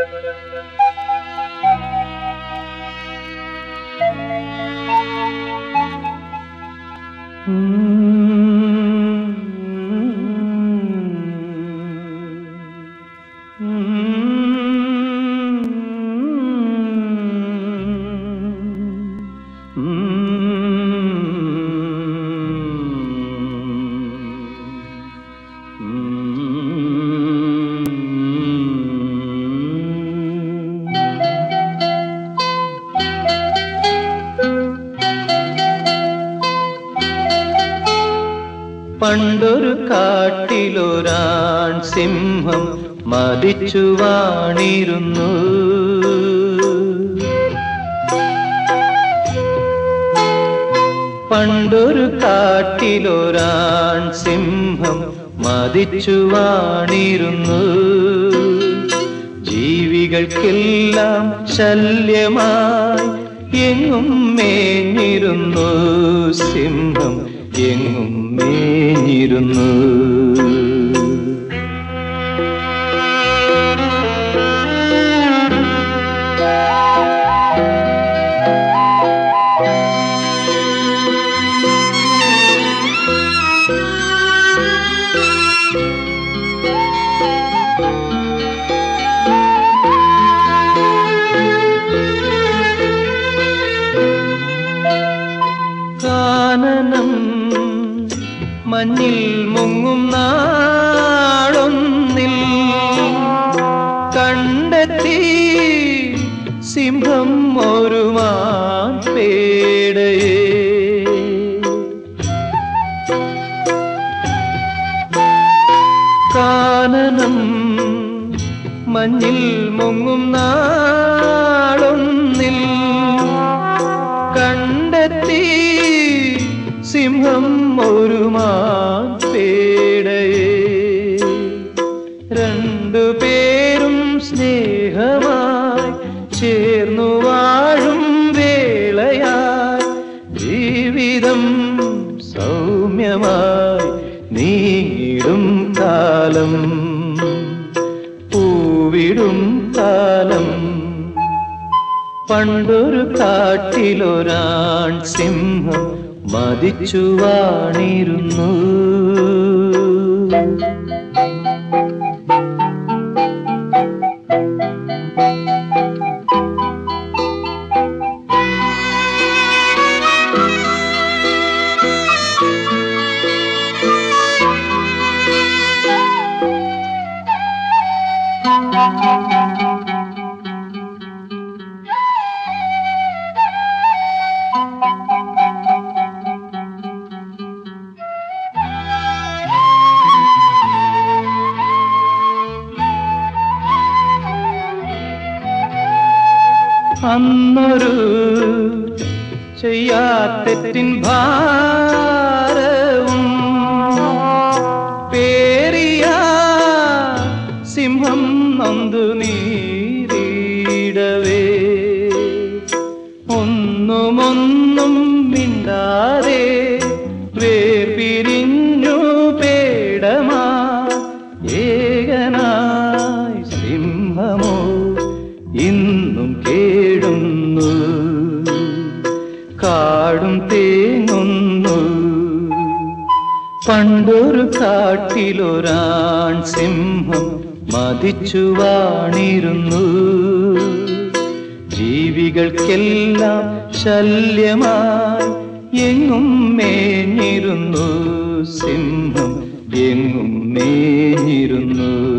പണ്ടൊരു കാട്ടിലൊരാൺ സിംഹം മതിച്ചു വാണിരുന്നു പണ്ടൊരു കാട്ടിലൊരാൺ സിംഹം മതിച്ചു വാണിരുന്നു ജീവികൾക്കെല്ലാം ശല്യമായി എങ്ങും മേഞ്ഞിരുന്നു സിംഹം എങ്ങും മേഞ്ഞിരുന്നു കാനനം മഞ്ഞിൽ മുങ്ങും നാളൊന്നിൽ കണ്ടെത്തി സിംഹം ഒരു മാൻപേടയെ കാനനം മഞ്ഞിൽ മുങ്ങും നാളൊന്നിൽ കണ്ടെത്തി സിംഹം ഒരു മാൻപേടയെ രണ്ടുപേരും സ്നേഹമായി ചേർന്നു വാഴും വേളയായി ജീവിതം സൗമ്യമായി നീങ്ങിടും കാലം പൂവിടും കാലം പണ്ടൊരു കാട്ടിലൊരാൺ സിംഹം മതിച്ചു വാണിരുന്നു അന്നൊരു ചെയ്യാത്തെറ്റിൻ ഭാരവും പേറിയ സിംഹം നന്ദു നീരിടവേ ഒന്നുമൊന്നും മിണ്ടാതെ വേർപിരിഞ്ഞു പേടമാ ഏകനായി സിംഹമോ ഇന്നും കേടുന്നു കാടും തേങ്ങുന്നു പണ്ടൊരു കാട്ടിലൊരാൺ സിംഹം മതിച്ചു വാണിരുന്നു ജീവികൾക്കെല്ലാം ശല്യമായി എങ്ങും മേഞ്ഞിരുന്നു സിംഹം എങ്ങും മേഞ്ഞിരുന്നു